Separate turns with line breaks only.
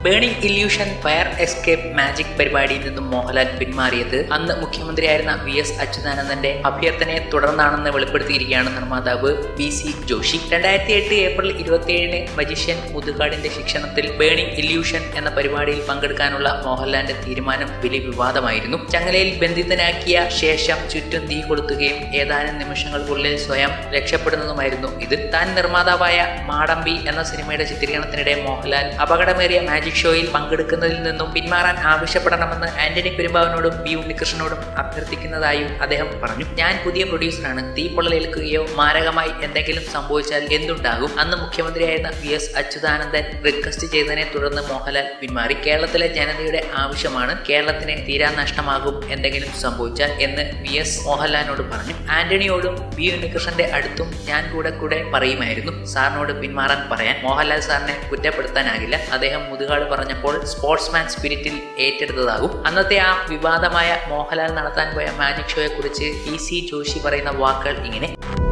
burning illusion fire escape magic പരിപാടിയിൽ നിന്നും മോഹൻലാൽ പിന്മാറിയത് അന്ന് മുഖ്യമന്ത്രിയായിരുന്ന വി എസ് അച്യുതാനന്ദന്റെ അഭ്യർത്ഥനയെ തുടർന്നാണെന്ന് വെളിപ്പെടുത്തിയിരിക്കുകയാണ് നിർമ്മാതാവ് ബി സി ജോഷി രണ്ടായിരത്തി എട്ട് ഏപ്രിൽ ഇരുപത്തിയേഴിന് മജിഷ്യൻ മുതുകാടിന്റെ ശിക്ഷണത്തിൽ ബേണിംഗ് ഇല്യൂഷൻ എന്ന പരിപാടിയിൽ പങ്കെടുക്കാനുള്ള മോഹൻലാലിന്റെ തീരുമാനം വലിയ വിവാദമായിരുന്നു ചങ്ങലയിൽ ബന്ധിതനാക്കിയ ശേഷം ചുറ്റും തീ കൊളുത്തുകയും ഏതാനും നിമിഷങ്ങൾക്കുള്ളിൽ സ്വയം രക്ഷപ്പെടുന്നതുമായിരുന്നു ഇത് താൻ നിർമ്മാതാവായ മാടമ്പി എന്ന സിനിമയുടെ ചിത്രീകരണത്തിനിടെ മോഹൻലാൽ അപകടമേറിയ മാജിക് ഷോയിൽ പങ്കെടുക്കുന്നതിൽ നിന്നും പിന്മാറാൻ ആവശ്യപ്പെടണമെന്ന് ആന്റണി പെരുമ്പാവിനോടും ബി ഉണ്ണികൃഷ്ണനോടും അഭ്യർത്ഥിക്കുന്നതായും അദ്ദേഹം പറഞ്ഞു ഞാൻ പുതിയ പ്രൊഡ്യൂസറാണ് തീ പൊള്ളലേൽക്കുകയോ മാരകമായി എന്തെങ്കിലും സംഭവിച്ചാൽ എന്തുണ്ടാകും അന്ന് മുഖ്യമന്ത്രിയായിരുന്ന വി എസ് അച്യുതാനന്ദൻ റിക്വസ്റ്റ് ചെയ്തതിനെ തുടർന്ന് മോഹൻലാൽ പിന്മാറി കേരളത്തിലെ ജനതയുടെ ആവശ്യമാണ് കേരളത്തിന് തീരാ നഷ്ടമാകും എന്തെങ്കിലും സംഭവിച്ചാൽ എന്ന് വി എസ് മോഹൻലാലിനോട് പറഞ്ഞു ആന്റണിയോടും ബി ഉണ്ണികൃഷ്ണന്റെ അടുത്തും ഞാൻ കൂടെ കൂടെ പറയുമായിരുന്നു സാറിനോട് പിന്മാറാൻ പറയാൻ മോഹൻലാൽ സാറിനെ കുറ്റപ്പെടുത്താനാകില്ല അദ്ദേഹം മുതുകാട് പറഞ്ഞപ്പോൾ സ്പോർട്സ്മാൻ സ്പിരിറ്റിൽ ഏറ്റെടുത്തതാകും അന്നത്തെ ആ വിവാദമായ മോഹൻലാൽ നടത്താൻ പോയ മാജിക് ഷോയെ കുറിച്ച് പി സി ജോഷി പറയുന്ന വാക്കുകൾ ഇങ്ങനെ